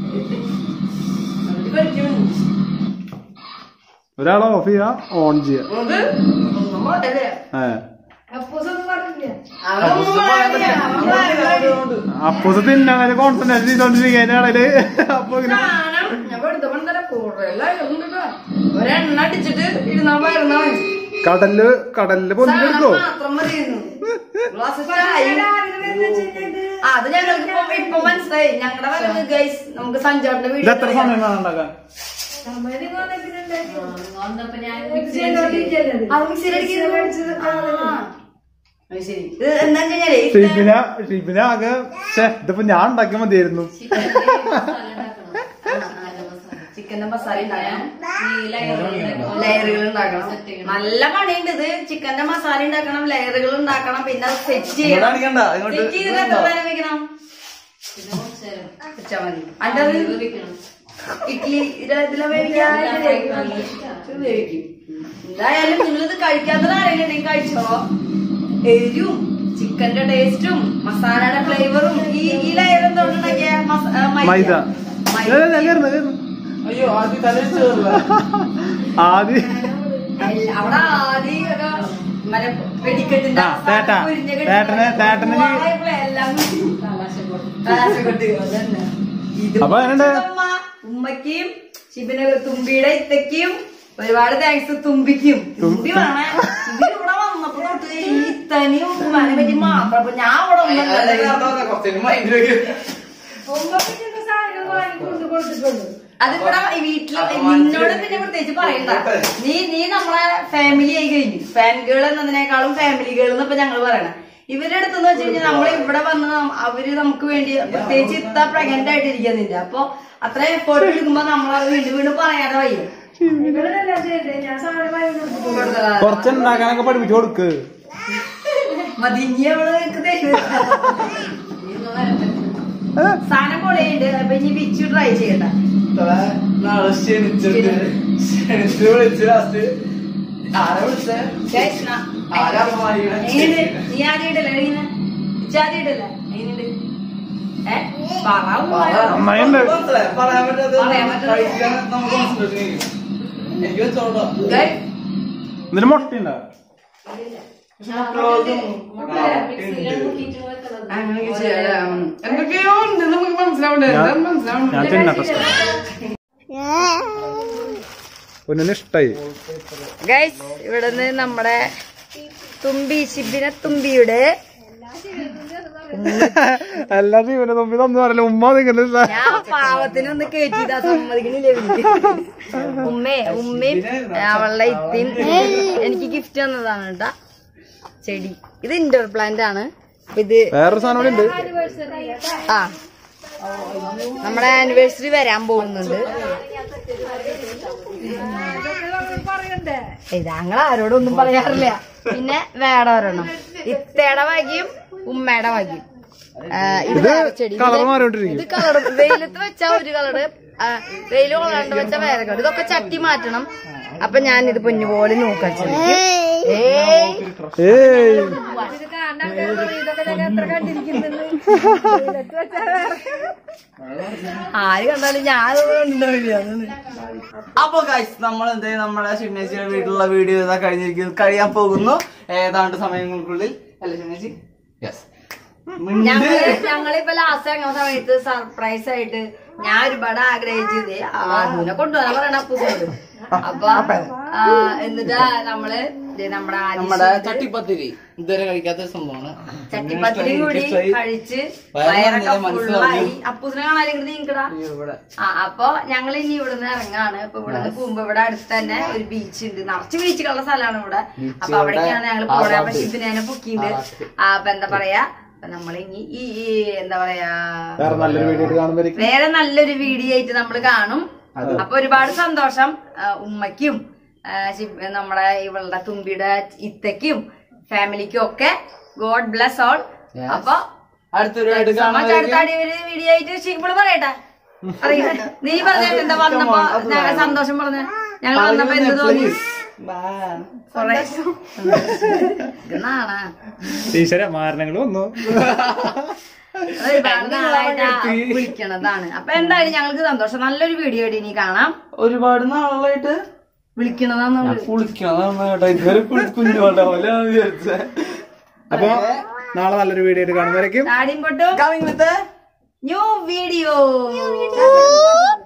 ഒരാളെ ഓഫ് ചെയ്യാ ഓൺ ചെയ്യാ ഏ അപ്പൂസ് തിന്നാൻ കോൺസെൻട്രേഷൻ ചെയ്തോണ്ടിരിക്കാനാണേല് അപ്പൊ ഇങ്ങനെ ഒരെണ്ണ അടിച്ചിട്ട് ഇരുന്നാ വരുന്ന കടലില് കടലില് പൊന്തിലെടുക്കോ മാത്രം മതിയായിരുന്നു ഗ്ലാസ് ചായയും ആ, അത് ഞങ്ങൾക്ക് ഇപ്പൊ ഇപ്പൊ മനസ്സിലായി ഞങ്ങളുടെ വരവ് ഗൈസ് നമുക്ക് സഞ്ചാറിന്റെ ഇത് വീട്ടിൽ എത്ര സമയം വേണം ഉണ്ടാക്കാൻ അത് മിക്സിയിലടിക്കുന്നത്. ആ. അത് ശരി. ഇത് എന്താന്ന് വെച്ചാലേ ഈ ഷീപ്പിന ഷീപ്പിന ആകെ ഛെ, ഇതിപ്പോ ഞാൻ ഉണ്ടാക്കിയ മതിയായിരുന്നു ചിക്കന്റെ മസാല ഉണ്ടാക്കണം ലെയറുകൾ ഉണ്ടാക്കണം നല്ല പണിയുണ്ട് ഇത് ചിക്കന്റെ മസാല ഉണ്ടാക്കണം ലെയറുകൾ ഉണ്ടാക്കണം പിന്നെ സെറ്റ് ചെയ്യണം കാണിക്കണ്ട ഇങ്ങോട്ട് സെറ്റ് ചെയ്തിട്ട് എത്ര നേരം വെക്കണം വെച്ചാ മതി അണ്ടത് ഇഡ്ഡലി ഇതിലെ വേവിക്കാൻ വേവിക്കും എന്തായാലും നിങ്ങളിത് കഴിക്കാത്തത് ആരെങ്കിലും ഉണ്ടെങ്കിൽ കഴിച്ചോ എരിവും ചിക്കന്റെ ടേസ്റ്റും മസാലയുടെ ഫ്ലേവറും ഈ ഈ ലെയർ എന്തുകൊണ്ടുണ്ടാക്കിയ മസ- ആ, മൈദ മൈദ. ഏ, ഞാൻ കയറുന്നു, കയറുന്നു. അയ്യോ ആദ്യം തലയിൽ ചേർല്ല ആദ്യം അല്ല, അവിടെ ആദ്യം ഒക്കെ മറ്റേ വെടിക്കെട്ടിന്റെ ആ, അവസാനം തേട്ട. പൊരിഞ്ഞ കെട്ട് തേട്ടനെ- തേട്ടനെ നീ- വാഴപ്പഴം എല്ലാം കൂടി. കലാശക്കൊട്ട്, അതന്നെ. ഇത് അപ്പൊ എങ്ങനുണ്ട്? ഉമ്മ, ഉമ്മയ്ക്കും ശിബിന് തുമ്പിയുടെ ഇത്തയ്ക്കും ഒരുപാട് താങ്ക്സ് തുമ്പിക്കും തുമ്പി വേണേ ഇവരിവിടെ വന്നപ്പോ തൊട്ട് ഈ ഇത്തനെയും ഉമ്മാനെ പറ്റി മാത്രം അപ്പൊ ഞാൻ ഇവിടെ ഒന്നും കുറച്ചു മൈൻഡ് വെക്കും അതിവിടെ ഈ വീട്ടില് നിന്നോട് പിന്നെ പ്രത്യേകിച്ച് പറയണ്ട നീ നീ നമ്മളെ ഫാമിലി ആയി കഴിഞ്ഞു ഫാൻ ഗേൾ എന്നതിനേക്കാളും ഫാമിലി ഗേൾ എന്നപ്പോ ഞങ്ങൾ പറയണേ ഇവരുടെ അടുത്തെന്ന് വെച്ച് കഴിഞ്ഞാൽ നമ്മൾ ഇവിടെ വന്ന് നം- അവര് നമുക്ക് വേണ്ടി പ്രത്യേകിച്ച് ഇത്ര പ്രഗ്നന്റ് ആയിട്ടിരിക്കുന്നില്ല അപ്പൊ അത്ര എഫേർട്ട് എടുക്കുമ്പോ നമ്മളത് വീണ്ടും വീണ്ടും പറയാതെ വയ്യ കുറച്ച് ഉണ്ടാക്കാനൊക്കെ പഠിപ്പിച്ചു കൊടുക്ക് മതിഞ്ഞി അവള് തരും സാധനം പൊളിയുണ്ട് അപ്പൊ ഇനി വിച്ചു ട്രൈ ചെയ്യണ്ട നാളെ ക്ഷണിച്ചിട്ട് ക്ഷണിച്ച് വിളിച്ച് ലാസ്റ്റ് ആരാ വിളിച്ചേ Guys, ന- ആരാ അമ്മമാരിയുടെ എങ്ങനെയുണ്ട്? നീ ആദ്യം ഇടല്ലേ ഇങ്ങനെ ഇജ്ജ് ആദ്യം ഇടല്ലേ എങ്ങനെയുണ്ട് ഏ പറ ഉമ്മ. നന്നായിണ്ട്. മനസ്സിലായോ? പറയാൻ പറ്റാത്ത പറയാൻ പറ്റാത്ത- കഴിക്കാൻ നമുക്ക് കോൺസെൻട്രേഷൻ ചെയ്യും എനിക്ക് വെച്ചോട്ടോ Guys, ഇതിന് മുട്ടയുണ്ടോ അങ്ങനെയൊക്കെ ചെയ്യാല്ലേ? ഉം. എന്തൊക്കെയോ ഉണ്ട് നമുക്ക് മനസ്സിലാവണ്ടേ എന്താ മനസ്സിലാവണ്ടേ ഞാൻ തിന്നട്ടെ പൊന്നിന് ഇഷ്ടായി ഗൈസ് ഇവിടുന്ന് നമ്മുടെ തുമ്പി ശിബിന തുമ്പിയുടെ എല്ലാ ജീവനെ തുമ്പി തന്നു പറയല ഉമ്മ നിൽക്കുന്ന ഞാൻ പാവത്തിനൊന്ന് കേറ്റിതാ സമ്മതിക്കണില്ല ഇവർക്ക്. ഉമ്മേ ഉമ്മയും അവളുടെ ഇത്തിയും എനിക്ക് ഗിഫ്റ്റ് തന്നതാണ് കേട്ടാ ചെടി ഇത് ഇൻഡോർ പ്ലാന്റ് ആണ് അപ്പൊ ഇത് വേറൊരു സാധനം കൂടി ഉണ്ട് ആ നമ്മുടെ ആനിവേഴ്സറി വരാൻ പോകുന്നുണ്ട് ഇത് ഞങ്ങൾ ആരോടൊന്നും പറയാറില്ല പിന്നെ വേറെ ഒരെണ്ണം ഇത്തയുടെ വകയും ഉമ്മയുടെ വകയും ആ, ഇത് വേറെ ചെടി കളർ ഇത് മാറിക്കൊണ്ടിരിക്കും ഇത് കളർ വെയിലത്ത് വെച്ചാ ഒരു കളറ് വെയിൽ കൊള്ളാണ്ട് വെച്ചാ വേറെ കളർ ഇതൊക്കെ ചട്ടി മാറ്റണം അപ്പൊ ഞാൻ ഇത് പൊന്നു പോലെ നോക്കാൻ ശ്രമിക്കും ഏയ് ഏയ് ആര് കണ്ടാലും ഞാൻ ഉണ്ടാവില്ല അപ്പൊ ഗൈസ് നമ്മൾ എന്ത് നമ്മുടെ ഷിന്നേച്ചിയുടെ വീട്ടിലുള്ള വീഡിയോ ഇതാ കഴിഞ്ഞിരിക്കുന്നു കഴിയാൻ പോകുന്നു ഏതാണ്ട് സമയങ്ങൾക്കുള്ളിൽ അല്ലേ ഷിന്നേച്ചി യെസ് ഞങ്ങള് ഞങ്ങളിപ്പോ ലാസ്റ്റ് ഇറങ്ങുന്ന സമയത്ത് സർപ്രൈസ് ആയിട്ട് ഞാൻ ഒരുപാട് ആഗ്രഹിച്ചത് അതിനെ കൊണ്ടുവരാൻ പറയണ അപ്പൂസിനോട് അപ്പൊ ആ, എന്നിട്ട് നമ്മള് ദേ നമ്മുടെ ആദിശ് നമ്മുടെ ചട്ടിപ്പത്തിരി ഇതുവരെ കഴിക്കാത്ത ഒരു സംഭവമാണ് ചട്ടിപ്പത്തിരി കൂടി കഴിച്ച് വയറൊക്കെ ഫുള്ളായി അപ്പൂസിനെ കാണാനും നീക്കടാ ഇവിടെ ആ അപ്പൊ ഞങ്ങൾ ഇനി ഇവിടുന്ന് ഇറങ്ങാണ് ഇപ്പൊ ഇവിടുന്ന് പോകുമ്പോ ഇവിടെ അടുത്ത് തന്നെ ഒരു ബീച്ച് ഉണ്ട് നിറച്ച് ബീച്ചുകളുള്ള സ്ഥലമാണ് ഇവിടെ അപ്പൊ അവിടേക്കാണ് ഞങ്ങൾ പോണേ അപ്പൊ ഷിബിനെ പൊക്കിണ്ട് ആ അപ്പൊ എന്താ പറയാ അപ്പൊ നമ്മൾ ഇനി ഈ ഈ എന്താ പറയാ വേറെ നല്ലൊരു വീഡിയോ കാണുമ്പോഴേക്കും വേറെ നല്ലൊരു വീഡിയോ ആയിട്ട് നമ്മൾ കാണും അപ്പൊ ഒരുപാട് സന്തോഷം ആ, ഉമ്മയ്ക്കും ആ, ശിബ്- നമ്മുടെ ഇവളുടെ തുമ്പിയുടെ ഇത്തയ്ക്കും ഫാമിലിക്കും ഒക്കെ ഗോഡ് ബ്ലെസ് ഓൾ അപ്പൊ അടുത്തൊരു ആയിട്ട് കാണാൻ അടുത്താടി ഒരു വീഡിയോ ആയിട്ട് ശിബിള് പറയട്ടെ പറയട്ടെ. നീ പറഞ്ഞ എന്താ വന്നപ്പോ ഞങ്ങൾ സന്തോഷം പറഞ്ഞ ഞങ്ങൾ വന്നപ്പോ എന്ത് തോന്നി കൊറേ നാണാ ടീച്ചറെ മാരണങ്ങൾ വന്നു ഒരുപാട് നാളായിട്ട് വിളിക്കണതാണ് അപ്പൊ എന്തായാലും ഞങ്ങൾക്ക് സന്തോഷം നല്ലൊരു വീഡിയോ ആയിട്ട് ഇനി കാണാം ഒരുപാട് നാളായിട്ട് വിളിക്കണതാണ് നമ്മള് കുളിക്കണം കേട്ടോ ഇതുവരെ കുഞ്ഞുകൊണ്ട പോലെ വിചാരിച്ചേ അപ്പൊ നാളെ നല്ലൊരു വീഡിയോ ആയിട്ട് കാണുമ്പോഴേക്കും താടിയും പൊട്ടും കമ്മിങ് വിത്ത് ന്യൂ വീഡിയോ